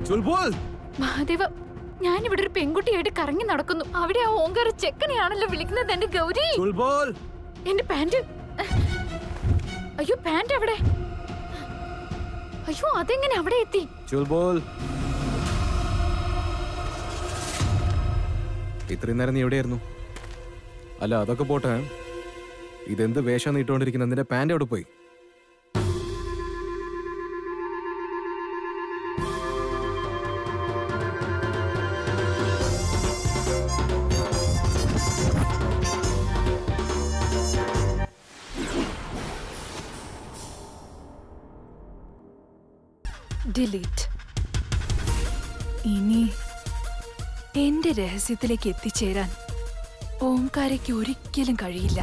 ചുൽബോൾ മഹാദേവ ഞാനിവിടെ ഒരു പെൺകുട്ടിയായിട്ട് കറങ്ങി നടക്കുന്നു അവിടെ ആ ഓങ്കാര ചെക്കനെയാണല്ലോ വിളിക്കുന്നത് എന്റെ ഗൗരി ചുൽബോൾ എന്റെ പാന്റ് അയ്യോ പാന്റ് എവിടെ അയ്യോ അതെങ്ങനെ അവിടെ എത്തി ചുൽബോൾ ഇത്രയും നേരം നീ എവിടെയായിരുന്നു അല്ല അതൊക്കെ പോട്ടെ ഇതെന്ത് വേഷം നീട്ടുകൊണ്ടിരിക്കുന്ന നിന്റെ പാന്റ് എവിടെ പോയി ഡിലീറ്റ് ഇനി എന്റെ രഹസ്യത്തിലേക്ക് എത്തിച്ചേരാൻ ഓംകാരയ്ക്ക് ഒരിക്കലും കഴിയില്ല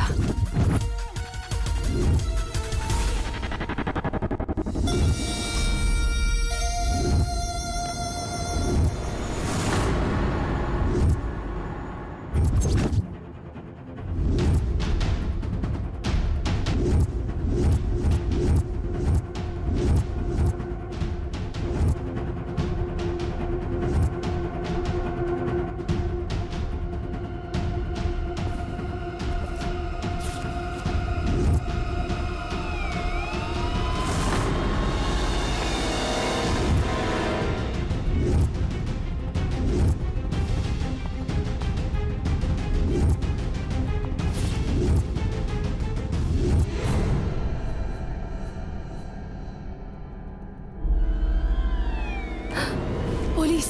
പോലീസ്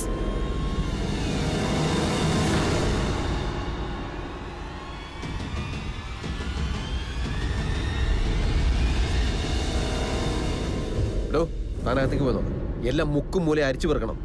എടോ താനകത്തേക്ക് പോന്നോ എല്ലാം മുക്കും മൂല അരിച്ചു പെറുക്കണം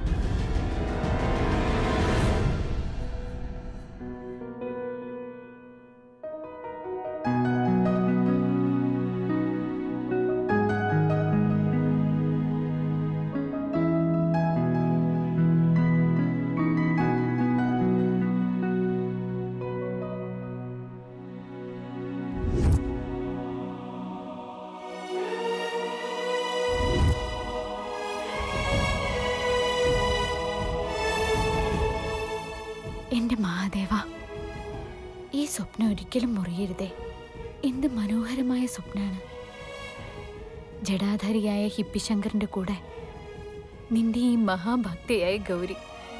എന്റെ മഹാദേവ ഈ സ്വപ്നം ഒരിക്കലും മുറിയരുതേ എന്ത് മനോഹരമായ സ്വപ്നാണ് ജഡാധാരിയായ ഹിപ്പിശങ്കറിന്റെ കൂടെ നിന്റെ ഈ മഹാഭക്തിയായ ഗൗരി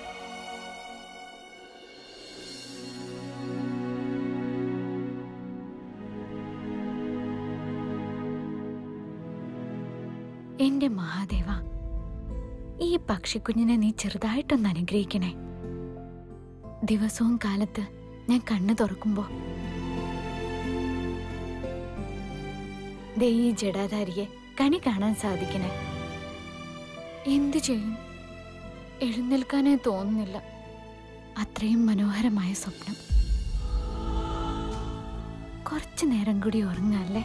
എന്റെ മഹാദേവ ഈ പക്ഷിക്കുഞ്ഞിനെ നീ ചെറുതായിട്ടൊന്ന് അനുഗ്രഹിക്കണേ ദിവസവും കാലത്ത് ഞാൻ കണ്ണു തുറക്കുമ്പോ ദേ ഈ ജഡാധാരിയെ കണി കാണാൻ സാധിക്കണേ എന്തു ചെയ്യും എഴുന്നേൽക്കാനേ തോന്നുന്നില്ല അത്രയും മനോഹരമായ സ്വപ്നം കുറച്ചു നേരം കൂടി ഉറങ്ങാല്ലേ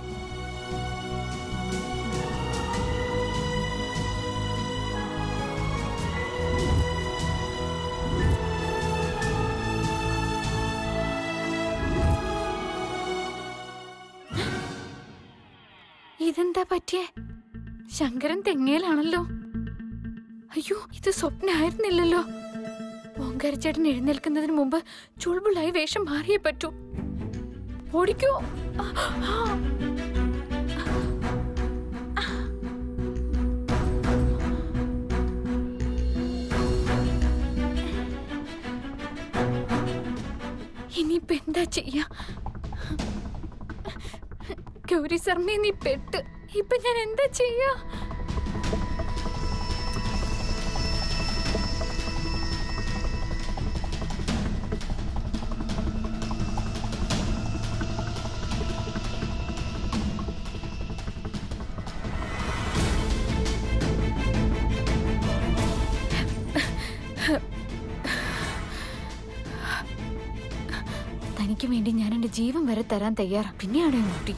ഇതെന്താ പറ്റിയേ ശങ്കരൻ തെങ്ങേലാണല്ലോ അയ്യോ ഇത് സ്വപ്നമായിരുന്നില്ലല്ലോ ഓങ്കാരച്ചേട്ടൻ എഴുന്നേൽക്കുന്നതിന് മുമ്പ് ചുൾബുള്ളായി വേഷം മാറിയേ പറ്റൂ ഓടിക്കോ ആ, ആ. ഇനിയിപ്പോ എന്താ ചെയ്യാ ഗൗരി ശർമ്മ നീ പെട്ട് ഇപ്പൊ ഞാൻ എന്താ ചെയ്യാ തനിക്ക് വേണ്ടി ഞാൻ എന്റെ ജീവൻ വരെ തരാൻ തയ്യാറാ പിന്നെയാണോ ഈ മുട്ടി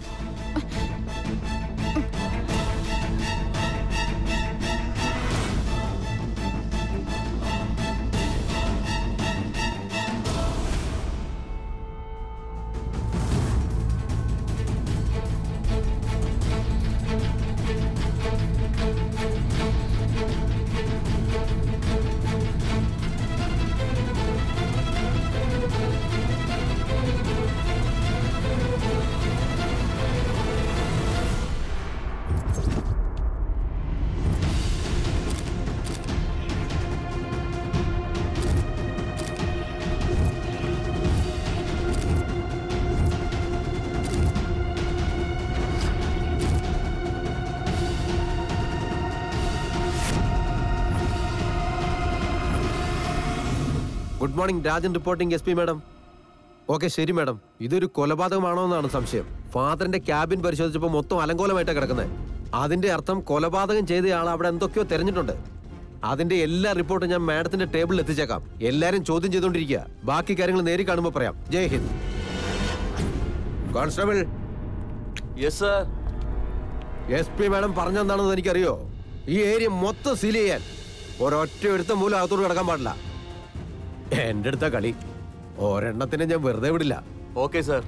good morning Rajan reporting S P madam okay ശരി മാഡം ഇതൊരു കൊലപാതകമാണോ എന്നാണ് സംശയം ഫാദറിന്റെ ക്യാബിൻ പരിശോധിച്ചപ്പോൾ മൊത്തം അലങ്കോലമായിട്ടാണ് കിടക്കുന്നത് അതിന്റെ അർത്ഥം കൊലപാതകം ചെയ്തയാൾ അവിടെ എന്തൊക്കെയോ തെരഞ്ഞിട്ടുണ്ട് അതിന്റെ എല്ലാ റിപ്പോർട്ടും ഞാൻ മാഡത്തിന്റെ ടേബിളിൽ എത്തിച്ചേക്കാം എല്ലാരും ചോദ്യം ചെയ്തുകൊണ്ടിരിക്കുക ബാക്കി കാര്യങ്ങൾ നേരി കാണുമ്പോൾ പറയാം Jai Hind constable yes sir S P madam പറഞ്ഞെന്താണെന്ന് എനിക്കറിയോ ഈ ഏരിയ മൊത്തം സീൽ ചെയ്യാൻ ഒരൊറ്റ എടുത്ത മൂലം അകത്തോട് കിടക്കാൻ പാടില്ല എന്റെ അടുത്ത കളി ഒരെണ്ണത്തിനെ ഞാൻ വെറുതെ വിടില്ല ഓക്കെ സാർ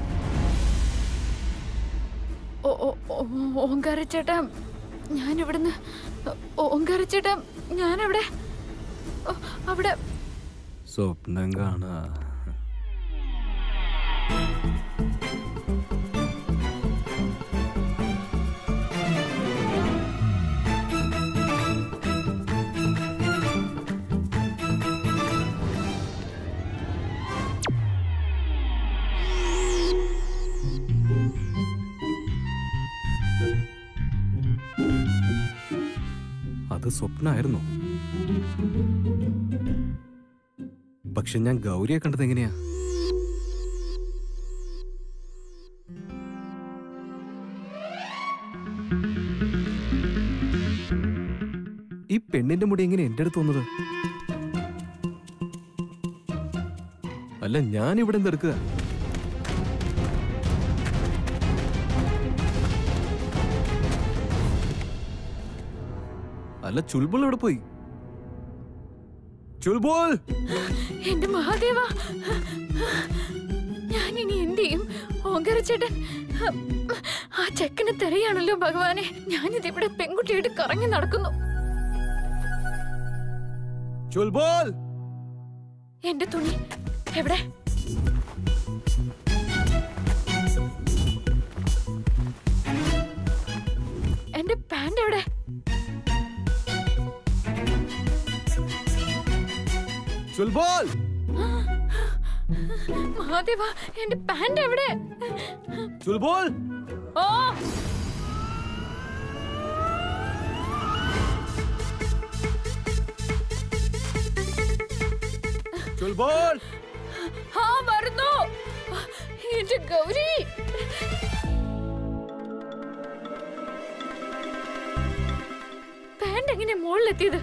ഓ- ഓ- ഓ- ഓങ്കാരച്ചേട്ടാ ഞാൻ ഇവിടുന്ന് ഓങ്കാരച്ചേട്ടാ ഞാനവിടെ ഓ, അവിടെ സ്വപ്നം കാണാ അത് സ്വപ്നമായിരുന്നു പക്ഷെ ഞാൻ ഗൗരിയെ കണ്ടത് എങ്ങനെയാ ഈ പെണ്ണിന്റെ മുടി എങ്ങനെ എന്റെ അടുത്ത് വന്നത് അല്ല ഞാൻ ഇവിടെ എന്തെടുക്കുക അല്ല ചുൽബുൾ എവിടെ പോയി ചുൽബുൾ എന്റെ മഹാദേവ ഞാൻ ഇനി എന്ത് ചെയ്യും ഓങ്കാരച്ചേട്ടൻ ആ ചെക്കന് തെരയാണല്ലോ ഭഗവാനെ ഞാനിതിവിടെ പെൺകുട്ടിയായിട്ട് കറങ്ങി നടക്കുന്നു ചുൽബുൾ എന്റെ തുണി എവിടെ എന്റെ പാന്റ് എവിടെ ചുൽബുൾ മഹാദേവ എന്റെ പാന്റ് എവിടെ ചുൽബുൾ ഓ ചുൽബുൾ ആ വരുന്നു എന്റെ ഗൗരി പാന്റ് എങ്ങനെ മുകളിലെത്തിയത്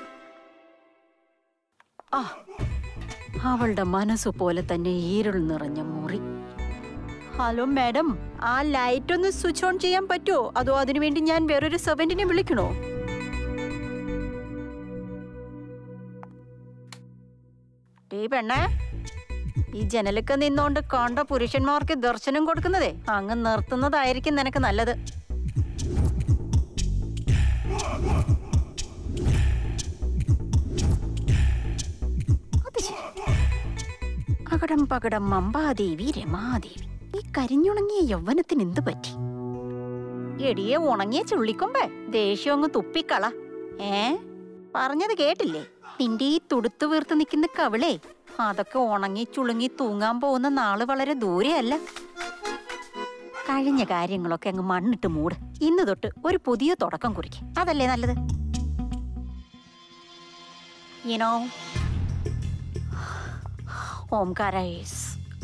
ആ അവളുടെ മനസ്സു പോലെ തന്നെ ഈരുൾ നിറഞ്ഞ മുറി ഹലോ മാഡം ആ ലൈറ്റ് ഒന്ന് സ്വിച്ച് ഓൺ ചെയ്യാൻ പറ്റുമോ അതോ അതിനുവേണ്ടി ഞാൻ വേറൊരു സെവന്റിനെ വിളിക്കണോ ടീ പെണ്ണേ ഈ ജനലൊക്കെ നിന്നോണ്ട് കണ്ട പുരുഷന്മാർക്ക് ദർശനം കൊടുക്കുന്നതേ അങ്ങ് നിർത്തുന്നതായിരിക്കും നിനക്ക് നല്ലത് അത് ശരി അകടം പകടം മമ്പാദേവി രമാദേവി ഈ കരിഞ്ഞുണങ്ങിയ യൗവനത്തിന് എന്ത് പറ്റി എടിയെ ഉണങ്ങിയ ചുള്ളിക്കൊമ്പേ ദേഷ്യം അങ്ങ് തുപ്പിക്കള ഏ പറഞ്ഞത് കേട്ടില്ലേ നിന്റെ ഈ തുടുത്തു വീർത്ത് നിൽക്കുന്ന കവിളേ അതൊക്കെ ഉണങ്ങി ചുളുങ്ങി തൂങ്ങാൻ പോകുന്ന നാള് വളരെ ദൂരെയല്ല കഴിഞ്ഞ കാര്യങ്ങളൊക്കെ അങ്ങ് മണ്ണിട്ട് മൂട് ഇന്ന് തൊട്ട് ഒരു പുതിയ തുടക്കം കുറിക്കും അതല്ലേ നല്ലത് you know Omkara is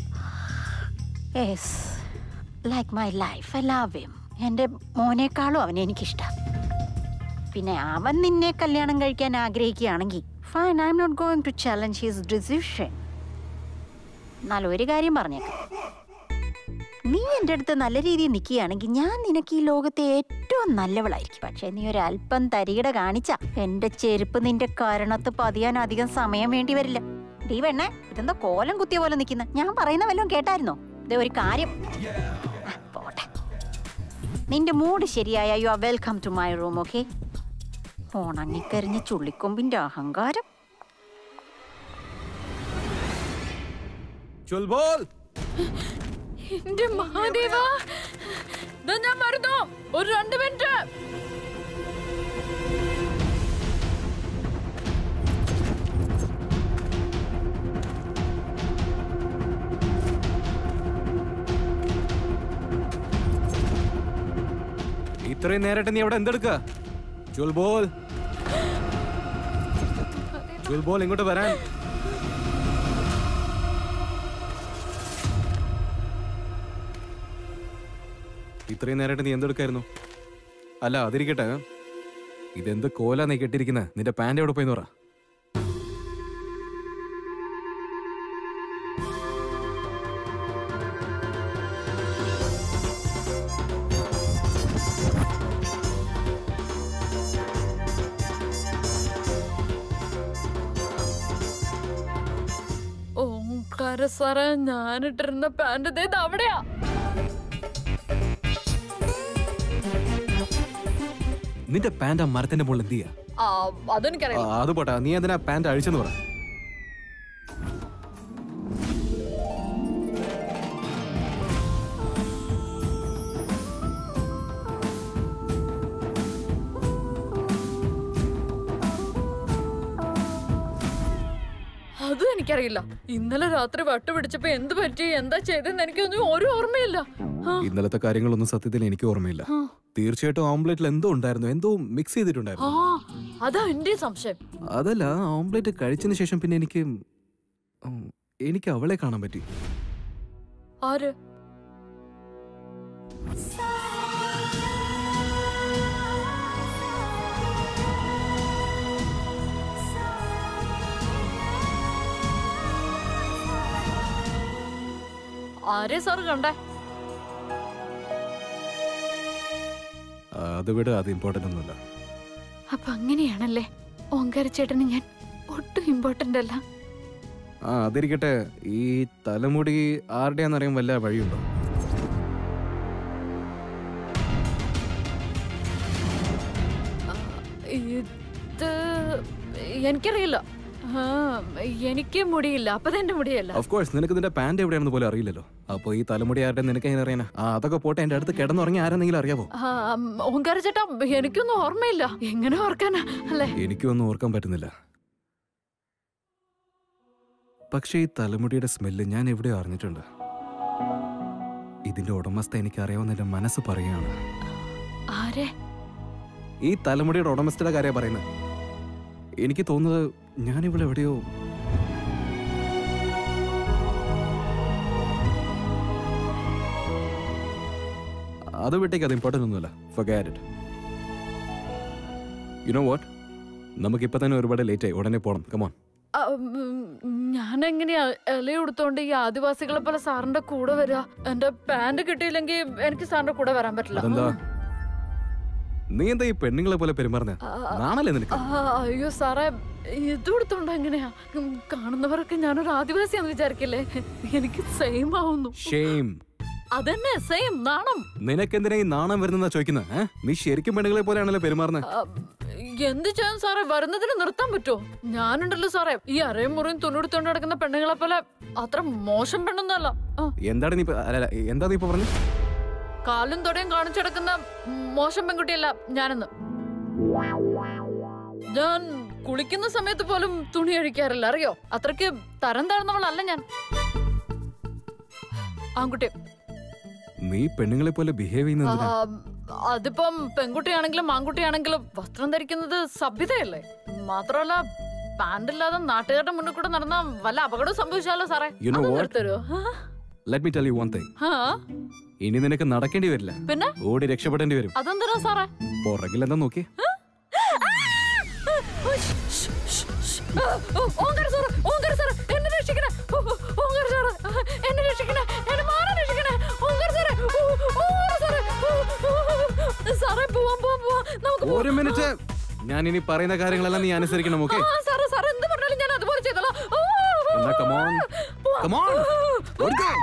yes like my life I love him എൻ്റെ മോനേക്കാളും അവനെ എനിക്കിഷ്ടം പിന്നെ അവൻ നിന്നെ കല്യാണം കഴിക്കാൻ ആഗ്രഹിക്കുകയാണെങ്കിൽ fine I'm not going to challenge his decision എന്നാൽ ഒരു കാര്യം പറഞ്ഞേക്കാം നീ എൻ്റെ അടുത്ത് നല്ല രീതിയിൽ നിൽക്കുകയാണെങ്കിൽ ഞാൻ നിനക്ക് ഈ ലോകത്തെ ഏറ്റവും നല്ലവളായിരിക്കും പക്ഷെ നീ ഒരു അല്പം തരികിട കാണിച്ച എൻ്റെ ചെരുപ്പ് നിന്റെ കാരണത്ത് പതിയാൻ അധികം സമയം വേണ്ടി വരില്ല ഡീ പെണ്ണെ ഇതെന്താ കോലം കുത്തിയ പോലെ നിൽക്കുന്ന ഞാൻ പറയുന്ന വല്ലതും കേട്ടായിരുന്നോ ഇതേ ഒരു കാര്യം ആ, പോട്ടെ നിന്റെ മൂഡ് ശരിയായ you are welcome to my room okay ഉണങ്ങിക്കരിഞ്ഞ ചുള്ളിക്കൊമ്പിന്റെ അഹങ്കാരം ചുൽബുൾ എന്റെ മഹാദേവ ദാ ഞാൻ മറന്നു ഒരു രണ്ട് മിനിറ്റ് ഇത്രയും നേരമായിട്ട് നീ അവിടെ എന്തെടുക്ക ചുൽബോൾ ചുൽബോൾ ഇങ്ങോട്ട് വരാൻ ഇത്രയും നേരമായിട്ട് നീ എന്തെടുക്കായിരുന്നു അല്ല അതിരിക്കട്ടെ ഇതെന്ത് കോലാ നീ കെട്ടിയിരിക്കുന്നത് നിന്റെ പാൻറ് എവിടെ പോയിന്ന് പറ ഓംകാര സാറേ ഞാനിട്ടിരുന്ന പാന്റ് ഇതേത് അവിടെയാ നിന്റെ പാൻറ് ആ മരത്തിന്റെ മുകളിൽ എന്ത് ചെയ്യാ ആ, ആ, അതെനിക്കറിയില്ല അത് പോട്ടെ നീ എന്തിനാ പാൻറ് അഴിച്ചെന്ന് പറ അതും എനിക്കറിയില്ല ഇന്നലെ രാത്രി വട്ട് പിടിച്ചപ്പോ എന്ത് പറ്റി എന്താ ചെയ്തെന്ന് എനിക്കൊന്നും ഒരു ഓർമ്മയില്ല ആ, ഇന്നലത്തെ കാര്യങ്ങളൊന്നും സത്യത്തിൽ എനിക്ക് ഓർമ്മയില്ല ആ. തീർച്ചയായിട്ടും ഓംപ്ലേറ്റിൽ എന്തോ ഉണ്ടായിരുന്നു എന്തോ മിക്സ് ചെയ്തിട്ടുണ്ടായിരുന്നു ആ അതാ എന്റെ സംശയം അതല്ല ഓംപ്ലേറ്റ് കഴിച്ചതിന് ശേഷം പിന്നെ എനിക്ക് ഉം, എനിക്ക് അവളെ കാണാൻ പറ്റി ആര് ആരെ സാർ കണ്ടേ അത് വിട് അത് ഇമ്പോർട്ടൻ്റ് ഒന്നുമില്ല അപ്പൊ അങ്ങനെയാണല്ലേ ഓങ്കാരച്ചേട്ടന് ഞാൻ ഒട്ടും ഇമ്പോർട്ടന്റ് അല്ല ആ അതിരിക്കട്ടെ ഈ തലമുടി ആരുടെയാണെന്നറിയാൻ വല്ല വഴിയുണ്ടോ ഇത് എനിക്കറിയില്ല ആ, എനിക്ക് മുടിയില്ല അപ്പൊ എന്റെ മുടിയല്ല ഓഫ് കോഴ്സ് നിനക്ക് നിന്റെ പാൻറ് എവിടെയാണെന്ന് പോലും അറിയില്ലല്ലോ അപ്പൊ ഈ തലമുടി ആരുടെ നിനക്ക് എങ്ങനെ അറിയാനാ ആ അതൊക്കെ പോട്ടെ എന്റെ അടുത്ത് കിടന്നുറങ്ങി ആരെന്നെങ്കിലും അറിയാവോ ഓങ്കാര ചേട്ടാ എനിക്കൊന്നും ഓർമ്മയില്ല എങ്ങനെ ഓർക്കാനാ അല്ലേ എനിക്കൊന്നും ഓർക്കാൻ പറ്റുന്നില്ല പക്ഷേ ഈ തലമുടിയുടെ സ്മെല്ല് ഞാൻ എവിടെയോ അറിഞ്ഞിട്ടുണ്ട് ഇതിന്റെ ഉടമസ്ഥ എനിക്ക് അറിയാവുന്ന എന്റെ മനസ്സ് പറയുകയാണ് ആരെ ഈ തലമുടിയുടെ ഉടമസ്ഥയുടെ കാര്യം പറയുന്നത് എനിക്ക് തോന്നുന്നത് ഞാൻ ഇവിടെ എവിടെയോ അത് വിട്ടേക്ക് അത് ഇമ്പോർട്ടൻ്റ് ഒന്നുമല്ല forget it you know what നമുക്ക് ഇപ്പൊ തന്നെ ഒരുപാട് ലേറ്റ് ആയി ഉടനെ പോണം കമോൺ ആ, ഉം, ഞാൻ എങ്ങനെയാ ഇല കൊടുത്തോണ്ട് ഈ ആദിവാസികളെ പോലെ സാറിന്റെ കൂടെ വരിക എന്റെ പാന്റ് കിട്ടിയില്ലെങ്കിൽ എനിക്ക് സാറിന്റെ കൂടെ വരാൻ പറ്റില്ല അതെന്താ നീ എന്താ ഈ പെണ്ണുങ്ങളെ പോലെ പെരുമാറുന്നത് നാണല്ലേ നിനക്ക് ആ, അയ്യോ സാറേ ഇത് കൊടുത്തോണ്ട് എങ്ങനെയാ ഉം, കാണുന്നവരൊക്കെ ഞാനൊരു ആദിവാസിയാന്ന് വിചാരിക്കില്ലേ എനിക്ക് സെയിം ആവുന്നു ഷെയിം അതന്നെ സെയിം നാണം നിനക്കെന്തിനാ ഈ നാണം വരുന്ന ചോദിക്കുന്നത് ഏ? നീ ശരിക്കും പെണ്ണുങ്ങളെ പോലെയാണല്ലോ പെരുമാറുന്നത് ആ, എന്ത് ചെയ്യാൻ സാറേ വരുന്നതിന് നിർത്താൻ പറ്റുമോ ഞാനുണ്ടല്ലോ സാറേ ഈ അരയും മുറിയും തുണിയെടുത്തോണ്ട് നടക്കുന്ന പെണ്ണുങ്ങളെ പോലെ അത്ര മോശം പെണ്ണൊന്നല്ല ആ, എന്താണ് നീ ഇപ്പൊ- അല്ല, അല്ല, എന്താ നീ ഇപ്പൊ പറഞ്ഞു കാലും തൊടയും കാണിച്ചെടുക്കുന്ന മോശം പെൺകുട്ടിയല്ല ഞാനെന്ന് ഞാൻ കുളിക്കുന്ന സമയത്ത് പോലും തുണി അഴിക്കാറില്ല അറിയോ അത്രയ്ക്ക് തരം താഴ്ന്നവളല്ല ഞാൻ ആൺകുട്ടി നീ പെണ്ണുങ്ങളെ പോലെ ബിഹേവ് ചെയ്യുന്നത് എന്തിനാ? ആ, അതിപ്പം പെൺകുട്ടിയാണെങ്കിലും ആൺകുട്ടിയാണെങ്കിലും വസ്ത്രം ധരിക്കുന്നത് സഭ്യതയല്ലേ മാത്രമല്ല പാന്റ് ഇല്ലാതെ നാട്ടുകാരുടെ മുന്നിൽ കൂടെ നടന്ന വല്ല അപകടവും സംഭവിച്ചാലോ സാറേ You know അതൊന്ന് what? നിർത്തരുവോ? Let me tell you one thing. ആ, ഇനി നിനക്ക് നടക്കേണ്ടി വരില്ല പിന്നെ ഓടി രക്ഷപ്പെടേണ്ടി വരും അതെന്തിനാ സാറേ പുറകിൽ എന്താ നോക്കി ആ, ഓ, ഓങ്കര സാറ്, ഓങ്കര സാറ്, എന്നെ രക്ഷിക്കണേ. ഓ, ഓ, ഓങ്കര സാറ്, എന്നെ രക്ഷിക്കണേ. എന്നെ മാറാൻ രക്ഷിക്കണേ. ഓങ്കര സാറേ, ഓ, ഓങ്കര സാറേ, ഓ, ഓ, സാറേ, പോവാം, പോവാം, പോവാം. നമുക്ക് പോവാം. ഒരു മിനിറ്റ് ഞാൻ ഇനി പറയുന്ന കാര്യങ്ങളെല്ലാം നീ അനുസരിക്കണം ഓക്കെ ആ, സാറേ, സാറേ, എന്ത് പറഞ്ഞാലും ഞാൻ അതുപോലെ ചെയ്തോളാം. ഓ, എന്നാ കമോൺ പോവാം. കമോൺ ഓടിക്കോ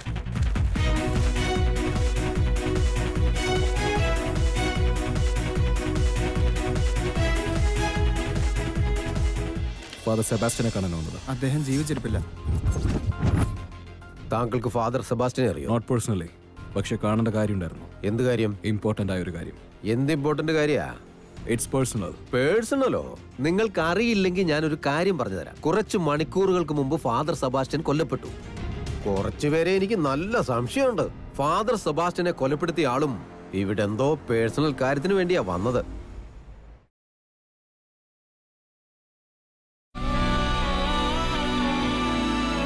ഫാദർ സെബാസ്റ്റ്യനെ കാണാൻ വന്നത് അദ്ദേഹം ജീവിച്ചിരിപ്പില്ല താങ്കൾക്ക് ഫാദർ സെബാസ്റ്റിനെ അറിയോ നോട്ട് പേഴ്സണലി പക്ഷെ കാണേണ്ട കാര്യമുണ്ടായിരുന്നു എന്ത് കാര്യം ഇമ്പോർട്ടൻ്റ് ആയ ഒരു കാര്യം എന്ത് ഇമ്പോർട്ടന്റ് കാര്യാ ഇറ്റ്സ് പേഴ്സണൽ പേഴ്സണലോ നിങ്ങൾക്ക് അറിയില്ലെങ്കിൽ ഞാനൊരു കാര്യം പറഞ്ഞുതരാം കുറച്ച് മണിക്കൂറുകൾക്ക് മുമ്പ് ഫാദർ സെബാസ്റ്റ്യൻ കൊല്ലപ്പെട്ടു കുറച്ചുപേരെ എനിക്ക് നല്ല സംശയമുണ്ട് ഫാദർ സെബാസ്റ്റ്യനെ കൊലപ്പെടുത്തിയ ആളും ഇവിടെ എന്തോ പേഴ്സണൽ കാര്യത്തിന് വേണ്ടിയാ വന്നത്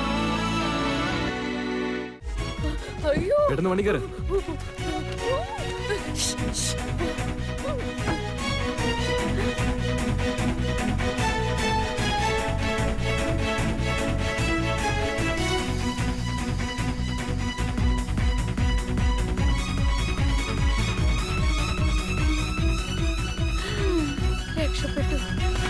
അയ്യോ പെട്ടെന്ന് വണ്ടി കയറ് ഓ, രക്ഷപ്പെട്ടു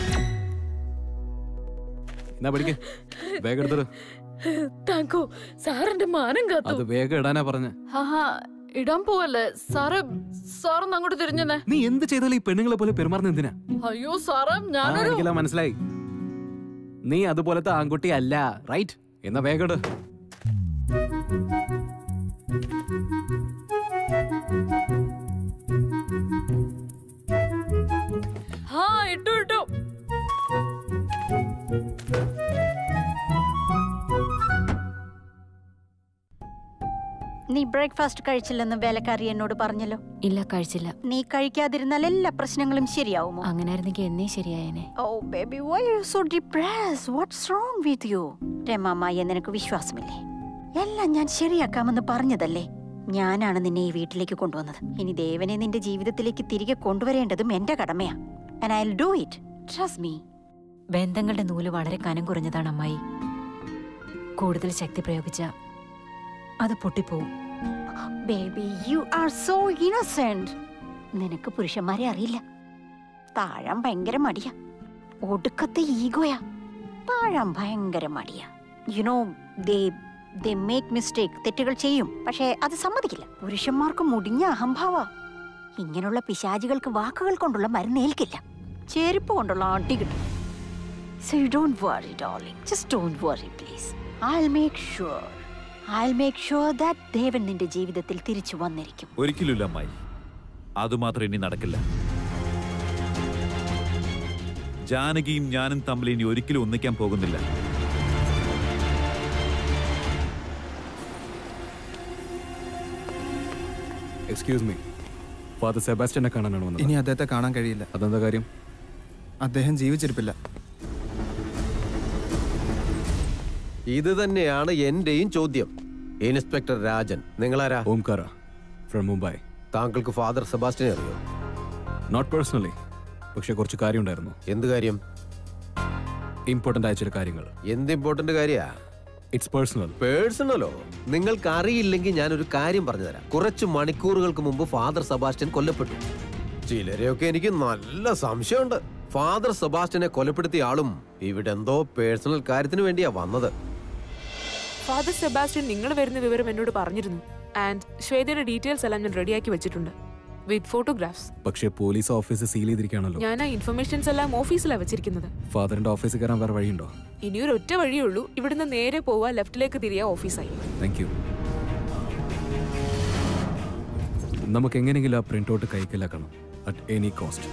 എന്നാ പഠിക്കേ വേഗം എടുത്തിട്ട് താങ്കു സാറിന്റെ മാനം കാത്തു അത് വേഗം ഇടാനാ പറഞ്ഞ ആഹാ ഇടാൻ പോവല്ലേ സാറ് സാറൊന്ന് അങ്ങോട്ട് തിരിഞ്ഞെന്നെ നീ എന്ത് ചെയ്താലും ഈ പെണ്ണുങ്ങളെ പോലെ പെരുമാറുന്ന എന്തിനാ അയ്യോ സാറേ ആ, ഞാനൊരു എനിക്കെല്ലാം മനസ്സിലായി നീ അതുപോലത്തെ ആൺകുട്ടി അല്ല റൈറ്റ് എന്നാ വേഗം ഇട് ആ ഇട്ടു ഇട്ടു നീ ബ്രേക്ക്ഫാസ്റ്റ് കഴിച്ചില്ലെന്ന് വേലക്കാരി എന്നോട് പറഞ്ഞല്ലോ ഇല്ല കഴിച്ചില്ല നീ കഴിക്കാതിരുന്നാൽ എല്ലാ പ്രശ്നങ്ങളും ശരിയാവുമോ അങ്ങനായിരുന്നെങ്കിൽ എന്നേ ശരിയായേനെ oh baby why you so depress what's wrong with you രമാമായ നിനക്ക് വിശ്വാസമില്ലേ എല്ലാം ഞാൻ ശരിയാക്കാമെന്ന് പറഞ്ഞതല്ലേ ഞാനാണ് നിന്നെ ഈ വീട്ടിലേക്ക് കൊണ്ടുവന്നത് ഇനി ദേവനെ നിന്റെ ജീവിതത്തിലേക്ക് തിരികെ കൊണ്ടുവരേണ്ടതും എന്റെ കടമയാ and I do it trust me ബന്ധങ്ങളുടെ നൂല് വളരെ കനം കുറഞ്ഞതാണ് അമ്മായി കൂടുതൽ ശക്തി പ്രയോഗിച്ച അത് പൊട്ടിപ്പോവും baby you are so innocent നിനക്ക് പുരുഷന്മാരെ അറിയില്ല താഴാൻ ഭയങ്കര മടിയാ ഒടുക്കത്തെ ഈഗോയാ താഴാൻ ഭയങ്കര മടിയാ you know they they make mistake തെറ്റുകൾ ചെയ്യും പക്ഷേ അത് സമ്മതിക്കില്ല പുരുഷന്മാർക്ക് മുടിഞ്ഞ അഹംഭാവ ഇങ്ങനെയുള്ള പിശാചികൾക്ക് വാക്കുകൾ കൊണ്ടുള്ള മരുന്ന് ഏൽക്കില്ല ചെരുപ്പ് കൊണ്ടുള്ള അടി കിട്ടും so you don't worry darling just don't worry please I make sure I make sure that Devan നിന്റെ ജീവിതത്തിൽ തിരിച്ചു വന്നിരിക്കും ഒരിക്കലുമില്ല അമ്മായി അതുമാത്രം ഇനി നടക്കില്ല ജാനകിയും ഞാനും തമ്മിൽ ഇനി ഒരിക്കലും ഒന്നിക്കാൻ പോകുന്നില്ല എക്സ്ക്യൂസ് മീ ഫാദർ സെബാസ്റ്റ്യനെ കാണാനാണ് വന്നത് ഇനി അദ്ദേഹത്തെ കാണാൻ കഴിയില്ല അതെന്താ കാര്യം അദ്ദേഹം ജീവിച്ചിരിപ്പില്ല ഇത് തന്നെയാണ് എന്റെയും ചോദ്യം ഇൻസ്പെക്ടർ രാജൻ നിങ്ങളാരാ ഓംകാര ഫ്രം മുംബൈ താങ്കൾക്ക് ഫാദർ സെബാസ്റ്റിനെ അറിയോ നോട്ട് പേഴ്സണലി പക്ഷെ കുറച്ച് കാര്യമുണ്ടായിരുന്നു എന്ത് കാര്യം ഇമ്പോർട്ടൻ്റ് ആയ ചില കാര്യങ്ങൾ എന്ത് ഇമ്പോർട്ടന്റ് കാര്യാ ഇറ്റ്സ് പേഴ്സണൽ പേഴ്സണലോ നിങ്ങൾക്ക് അറിയില്ലെങ്കിൽ ഞാനൊരു കാര്യം പറഞ്ഞു തരാം കുറച്ച് മണിക്കൂറുകൾക്ക് മുമ്പ് ഫാദർ സെബാസ്റ്റ്യൻ കൊല്ലപ്പെട്ടു ചിലരെയൊക്കെ എനിക്ക് നല്ല സംശയമുണ്ട് ഫാദർ സെബാസ്റ്റ്യനെ കൊലപ്പെടുത്തിയ ആളും ഇവിടെ എന്തോ പേഴ്സണൽ കാര്യത്തിന് വേണ്ടിയാ വന്നത് ഫാദർ സെബാസ്റ്റ്യൻ നിങ്ങൾ വരുന്ന വിവരം എന്നോട് പറഞ്ഞിരുന്നു ആൻഡ് ശ്വേതയുടെ ഡീറ്റെയിൽസ് എല്ലാം ഞാൻ റെഡിയാക്കി വെച്ചിട്ടുണ്ട് വിത്ത് ഫോട്ടോഗ്രാഫ്സ് പക്ഷേ പോലീസ് ഓഫീസ് സീൽ ചെയ്തിരിക്കുകയാണല്ലോ ഞാൻ ആ ഇൻഫർമേഷൻസ് എല്ലാം ഓഫീസിലാണ് വെച്ചിരിക്കുന്നത് ഫാദറിന്റെ ഓഫീസിൽ കയറാൻ വേറെ വഴിയുണ്ടോ ഇനിയൊരു ഒറ്റ വഴിയേ ഉള്ളൂ ഇവിടുന്ന് നേരെ പോവാ ലെഫ്റ്റിലേക്ക് തിരിയാ ഓഫീസായി താങ്ക് യു നമുക്ക് എങ്ങനെയെങ്കിലും ആ പ്രിന്റ് ഔട്ട് കൈക്കലാക്കണം at any cost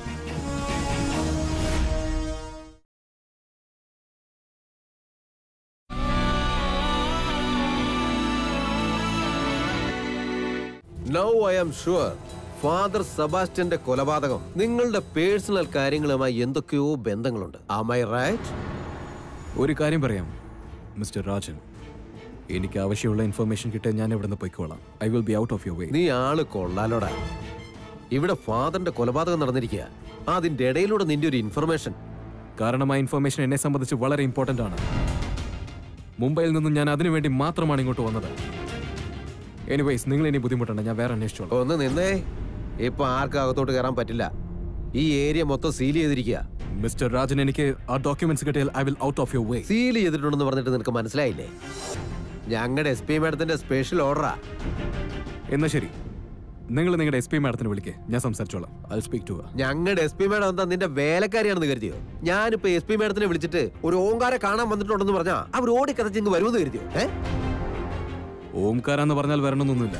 now I am sure father സെബാസ്റ്റ്യന്റെ കൊലപാതകം നിങ്ങളുടെ പേഴ്സണൽ കാര്യങ്ങളുമായി എന്തൊക്കെയോ ബന്ധങ്ങളുണ്ട് ആം ഐ റൈറ്റ് ഒരു കാര്യം പറയാം മിസ്റ്റർ രാജൻ എനിക്ക് ആവശ്യമുള്ള ഇൻഫർമേഷൻ കിട്ടാൻ ഞാൻ ഇവിടുന്ന് പൊയ്ക്കോളാം I will be out of your way നീ ആള് കൊള്ളാലോടാ ഇവിടെ ഫാദറിന്റെ കൊലപാതകം നടന്നിരിക്കുക അതിന്റെ ഇടയിലൂടെ നിന്റെ ഒരു ഇൻഫർമേഷൻ കാരണം ആ ഇൻഫർമേഷൻ എന്നെ സംബന്ധിച്ച് വളരെ ഇമ്പോർട്ടന്റ് ആണ് മുംബൈയിൽ നിന്നും ഞാൻ അതിനു വേണ്ടി മാത്രമാണ് ഇങ്ങോട്ട് വന്നത് എനിവേസ് നിങ്ങൾ ഇനി ബുദ്ധിമുട്ടുണ്ട് ഞാൻ വേറെ അന്വേഷിച്ചോളാം ഒന്ന് നിന്നേ ഇപ്പൊ ആർക്കും അകത്തോട്ട് കയറാൻ പറ്റില്ല ഈ ഏരിയ മൊത്തം സീൽ ചെയ്തിരിക്കുക മിസ്റ്റർ രാജൻ എനിക്ക് ആ ഡോക്യുമെന്റ്സ് കിട്ടിയാൽ I will out of your way സീൽ ചെയ്തിട്ടുണ്ടെന്ന് പറഞ്ഞിട്ട് നിനക്ക് മനസ്സിലായില്ലേ ഞങ്ങളുടെ എസ് പി മാഡത്തിന്റെ സ്പെഷ്യൽ ഓർഡറാ എന്നാ ശരി നിങ്ങൾ നിങ്ങളുടെ എസ് പി മാഡത്തിന് വിളിക്കേ ഞാൻ സംസാരിച്ചോളാം ഐ സ്പീക്ക് ടു ഞങ്ങളുടെ എസ് പി മാഡം എന്താ നിന്റെ വേലക്കാരിയാണെന്ന് കരുതിയോ ഞാനിപ്പോ എസ് പി മാഡത്തിനെ വിളിച്ചിട്ട് ഒരു ഓങ്കാരെ കാണാൻ വന്നിട്ടുണ്ടെന്ന് പറഞ്ഞാ അവർ ഓടിക്കതച്ചിങ് വരുമെന്ന് കരുതിയോ ഏ ഓംകാര എന്ന് പറഞ്ഞാൽ വരണമെന്നൊന്നുമില്ല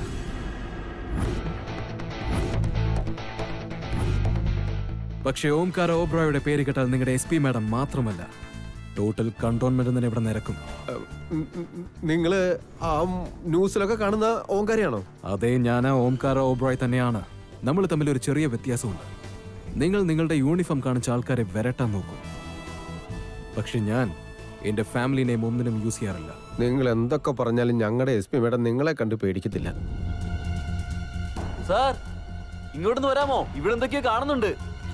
പക്ഷേ ഓംകാര ഓബ്രോയുടെ പേര് കേട്ടാൽ നിങ്ങളുടെ എസ് പി മാഡം മാത്രമല്ല ടോട്ടൽ കണ്ടോൺമെന്റ് തന്നെ ഇവിടെ നിരക്കും ഉം, ഉം, ഉം. നിങ്ങള് ആ ന്യൂസിലൊക്കെ കാണുന്ന ഓങ്കാരിയാണോ അതേ ഞാൻ ആ ഓംകാര ഓബ്രോയ് തന്നെയാണ് നമ്മൾ തമ്മിൽ ഒരു ചെറിയ വ്യത്യാസമുണ്ട് നിങ്ങൾ നിങ്ങളുടെ യൂണിഫോം കാണിച്ച ആൾക്കാരെ വരട്ടാൻ നോക്കും പക്ഷെ ഞാൻ എന്റെ ഫാമിലി നെയിം ഒന്നിനും യൂസ് ചെയ്യാറില്ല നിങ്ങൾ എന്തൊക്കെ പറഞ്ഞാലും ഞങ്ങളുടെ എസ് പി മാഡം നിങ്ങളെ കണ്ട് പേടിക്കത്തില്ല സാർ ഇങ്ങോട്ടൊന്ന് വരാമോ ഇവിടെ എന്തൊക്കെയോ കാണുന്നുണ്ട്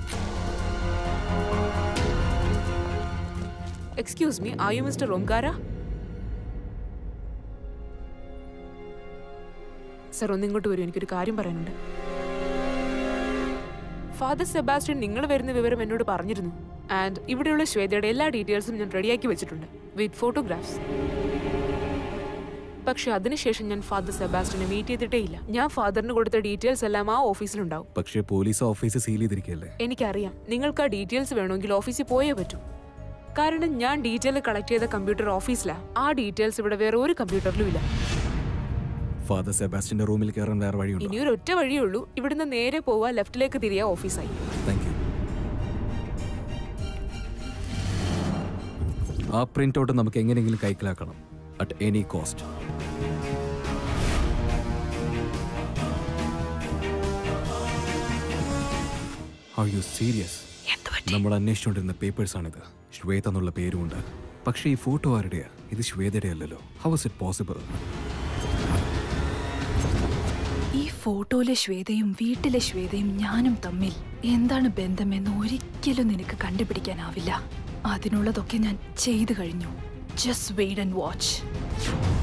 excuse me are you mister Omkara sir ഒന്ന് ഇങ്ങോട്ട് വരൂ എനിക്കൊരു കാര്യം പറയാനുണ്ട് ഫാദർ സെബാസ്റ്റ്യൻ നിങ്ങൾ വരുന്ന വിവരം എന്നോട് പറഞ്ഞിരുന്നു ആൻഡ് ഇവിടെയുള്ള ശ്വേതയുടെ എല്ലാ ഡീറ്റെയിൽസും ഞാൻ റെഡിയാക്കി വെച്ചിട്ടുണ്ട് വിത്ത് ഫോട്ടോഗ്രാഫ്സ് പക്ഷെ അതിനുശേഷം ഞാൻ ഫാദർ സെബാസ്റ്റ്യനെ മീറ്റ് ചെയ്തിട്ടേ ഇല്ല ഞാൻ ഫാദറിന് കൊടുത്ത ഡീറ്റെയിൽസ് എല്ലാം ആ ഓഫീസിലുണ്ടാവും പക്ഷേ പോലീസ് ഓഫീസ് സീൽ ചെയ്തിരിക്കുകയല്ലേ എനിക്കറിയാം നിങ്ങൾക്ക് ആ ഡീറ്റെയിൽസ് വേണമെങ്കിൽ ഓഫീസിൽ പോയേ പറ്റൂ കാരണം ഞാൻ ഡീറ്റെയിൽ കളക്ട് ചെയ്ത കമ്പ്യൂട്ടർ ഓഫീസിലാ ആ ഡീറ്റെയിൽസ് ഇവിടെ വേറെ ഒരു കമ്പ്യൂട്ടറിലും ഇല്ല ഫാദർ സെബാസ്റ്റിന്റെ റൂമിൽ കയറാൻ വേറെ വഴിയുണ്ടോ ഇനി ഒരു ഒറ്റ വഴിയേ ഉള്ളൂ ഇവിടുന്ന് നേരെ പോവാ ലെഫ്റ്റിലേക്ക് തിരിയാ ഓഫീസായി താങ്ക് യു ആ പ്രിന്റ് ഔട്ട് നമുക്ക് എങ്ങനെയെങ്കിലും കൈക്കലാക്കണം at any cost are you serious നമ്മൾ അന്വേഷിച്ചുകൊണ്ടിരുന്ന പേപ്പേഴ്സ് ആണിത് ശ്വേത എന്നുള്ള പേരുമുണ്ട് പക്ഷേ ഈ ഫോട്ടോ ആരുടെയാ ഇത് ശ്വേതയുടെ അല്ലല്ലോ ഹൗ ഇസ് ഇറ്റ് പോസിബിൾ ഈ ഫോട്ടോയിലെ ശ്വേതയും വീട്ടിലെ ശ്വേതയും ഞാനും തമ്മിൽ എന്താണ് ബന്ധമെന്ന് ഒരിക്കലും നിനക്ക് കണ്ടുപിടിക്കാനാവില്ല അതിനുള്ളതൊക്കെ ഞാൻ ചെയ്തു കഴിഞ്ഞു ജസ്റ്റ് വെയിറ്റ് ആൻഡ് വാച്ച്